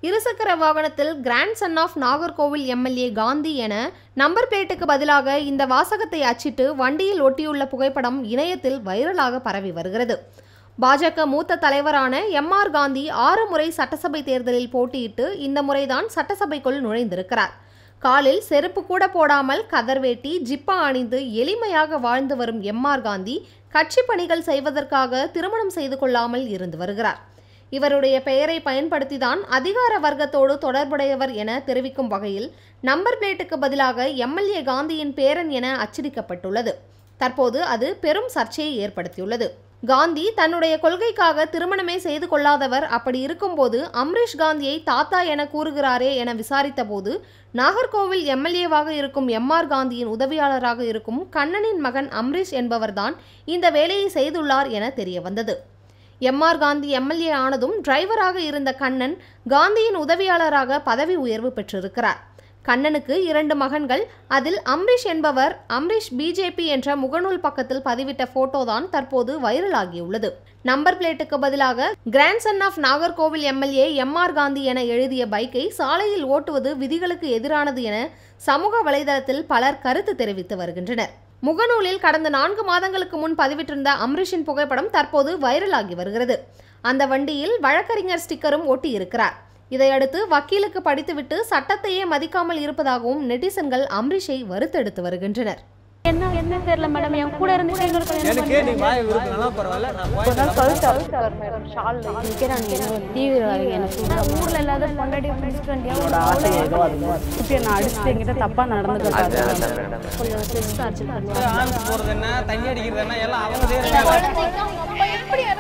இருசக்கர வாகனத்தில் grandson of Nagercoil MLA Gandhi என நம்பர் பிளேட்டுக்கு பதிலாக இந்த வாசகத்தை அச்சிட்டு வண்டியில் ஒட்டியுள்ள புகைப்படம் இணையத்தில் வைரலாக பரவி வருகிறது பாஜக மூத்த தலைவரான எம் ஆர் காந்தி ஆறு முறை சட்டசபை தேர்தலில் போட்டியிட்டு இந்த முறைதான் சட்டசபைக்குள் நுழைந்திருக்கிறார் காலில் செருப்பு கூட போடாமல் கதர்வேட்டி ஜிப்பா அணிந்து எளிமையாக வாழ்ந்து வரும் எம் ஆர் காந்தி கட்சி பணிகள் செய்வதற்காக திருமணம் செய்து கொள்ளாமல் இருந்து வருகிறார் இவருடைய பெயரை பயன்படுத்திதான் அதிகார வர்க்கத்தோடு தொடர்புடையவர் என தெரிவிக்கும் வகையில் நம்பர் பிளேட்டுக்கு பதிலாக எம்எல்ஏ காந்தியின் பேரன் என அச்சடிக்கப்பட்டுள்ளது தற்போது அது பெரும் சர்ச்சையை ஏற்படுத்தியுள்ளது காந்தி தன்னுடைய கொள்கைக்காக திருமணமே செய்து கொள்ளாதவர் அப்படி இருக்கும்போது அம்ரீஷ் காந்தியை தாத்தா என கூறுகிறாரே என விசாரித்தபோது நாகர்கோவில் எம்எல்ஏவாக இருக்கும் எம் ஆர் காந்தியின் உதவியாளராக இருக்கும் கண்ணனின் மகன் அம்ரீஷ் என்பவர்தான் இந்த வேலையை செய்துள்ளார் என தெரிய வந்தது எம் ஆர் காந்தி எம்எல்ஏ ஆனதும் டிரைவராக இருந்த கண்ணன் காந்தியின் உதவியாளராக பதவி உயர்வு பெற்றிருக்கிறார் கண்ணனுக்கு இரண்டு மகன்கள் அதில் அம்ரீஷ் என்பவர் அம்ரீஷ் பிஜேபி என்ற முகநூல் பக்கத்தில் பதிவிட்ட போட்டோ தான் தற்போது வைரலாகியுள்ளது நம்பர் பிளேட்டுக்கு பதிலாக grandson of Nagercoil MLA M R Gandhi என எழுதிய பைக்கை சாலையில் ஓட்டுவது விதிகளுக்கு எதிரானது என சமூக வலைதளத்தில் பலர் கருத்து தெரிவித்து வருகின்றனர் முகநூலில் கடந்த நான்கு மாதங்களுக்கு முன் பதிவிட்டிருந்த அம்ரீஷின் புகைப்படம் தற்போது வைரலாகி வருகிறது அந்த வண்டியில் வழக்கறிஞர் ஸ்டிக்கரும் ஒட்டியிருக்கிறார் இதையடுத்து வக்கீலுக்கு படித்துவிட்டு சட்டத்தையே மதிக்காமல் இருப்பதாகவும் நெட்டிசன்கள் அம்ரீஷை வறுத்தெடுத்து வருகின்றனர் என்ன என்ன தெரியல மேடம் என் கூட இருந்து இன்னொரு கல்யாணம் எனக்கு நீ வாய விரும்பினா பரவாயில்ல நான் போய் ஷால் நிக்கிறான் தீவிரவாதி எனக்கு ஊர்ல இல்லாத பொண்டாடி என்னோட ஆசை ஏதோ அது குட்டியை நான் அடிச்சுட்டு என்கிட்ட தப்பா நடந்துக்க கொஞ்சம் செக்ஸ் டார்ச்சர் பண்ணுவாங்க ஆண் போறது என்ன தண்ணி அடிக்கிறது என்ன எல்லாம் அவங்க செய்யறாங்க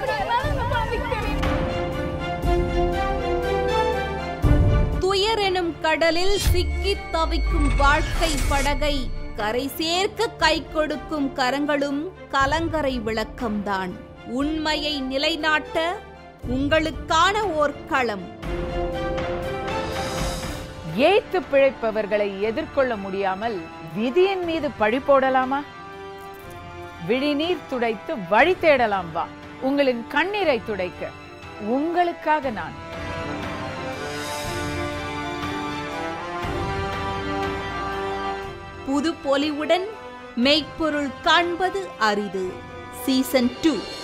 துயர் எனும் கடலில் சிக்கித் தவிக்கும் வாழ்க்கை படகை கரை சேர்க்க கை கொடுக்கும் கரங்களும் கலங்கரை விளக்கம்தான் உண்மையை நிலைநாட்ட உங்களுக்கான ஓர் களம் ஏய்த்து பிழைப்பவர்களை எதிர்கொள்ள முடியாமல் விதியின் மீது பழி போடலாமா விழிநீர் துடைத்து வழி தேடலாம் வா உங்களின் கண்ணீரை துடைக்க உங்களுக்காக நான் புது பொலிவுடன் மெய்ப்பொருள் காண்பது அரிது சீசன் டூ